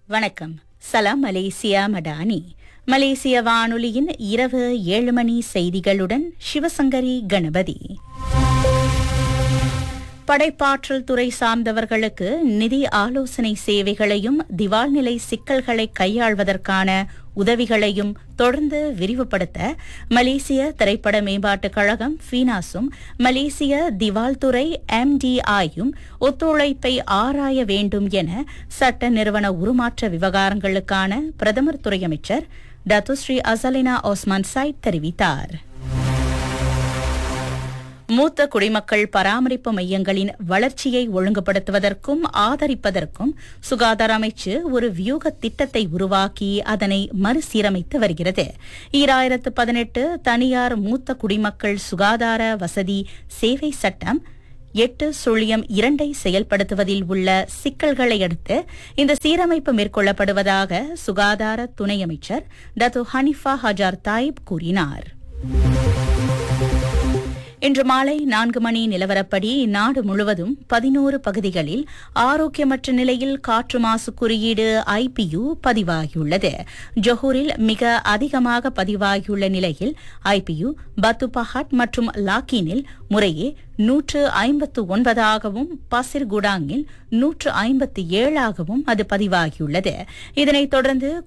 வணக்கம் சலாம் மலேசியா மடானி மலேசிய வானொலியின் இரவு ஏழு மணி செய்திகளுடன் சிவசங்கரி கணபதி படைப்பாற்றல் துறை சார்ந்தவர்களுக்கு நிதி ஆலோசனை சேவைகளையும் திவால்நிலை சிக்கல்களை கையாள்வதற்கான உதவிகளையும் தொடர்ந்து விரிவுபடுத்த மலேசிய திரைப்பட மேம்பாட்டுக் கழகம் ஃபீனாஸும் மலேசிய திவால் துறை எம்டிஐயும் ஒத்துழைப்பை ஆராய வேண்டும் என சட்ட நிறுவன உருமாற்ற விவகாரங்களுக்கான பிரதமர் துறை அமைச்சர் டத்துஸ்ரீ அசலினா ஓஸ்மான் சைட் தெரிவித்தார் மூத்த குடிமக்கள் பராமரிப்பு மையங்களின் வளர்ச்சியை ஒழுங்குபடுத்துவதற்கும் ஆதரிப்பதற்கும் சுகாதார அமைச்சு ஒரு வியூக திட்டத்தை உருவாக்கி அதனை மறுசீரமைத்து வருகிறது ஈராயிரத்து பதினெட்டு தனியார் மூத்த குடிமக்கள் சுகாதார வசதி சேவை சட்டம் எட்டு சுழியம் இரண்டை செயல்படுத்துவதில் உள்ள சிக்கல்களை அடுத்து இந்த சீரமைப்பு மேற்கொள்ளப்படுவதாக சுகாதார துணை அமைச்சர் டத்து ஹனிஃபா ஹஜார் தாயிப் கூறினார் இன்று மாலை நான்கு மணி நிலவரப்படி நாடு முழுவதும் பதினோரு பகுதிகளில் ஆரோக்கியமற்ற நிலையில் காற்று மாசு குறியீடு ஐபியு பதிவாகியுள்ளது ஜொஹூரில் மிக அதிகமாக பதிவாகியுள்ள நிலையில் ஐபியு பத்துபஹாட் மற்றும் லாக்கினில் முறையே நூற்று ஐம்பத்து ஒன்பதாகவும் பசிர்குடாங்கில் நூற்று ஐம்பத்தி ஏழாகவும் அது பதிவாகியுள்ளது இதனைத் தொடர்ந்து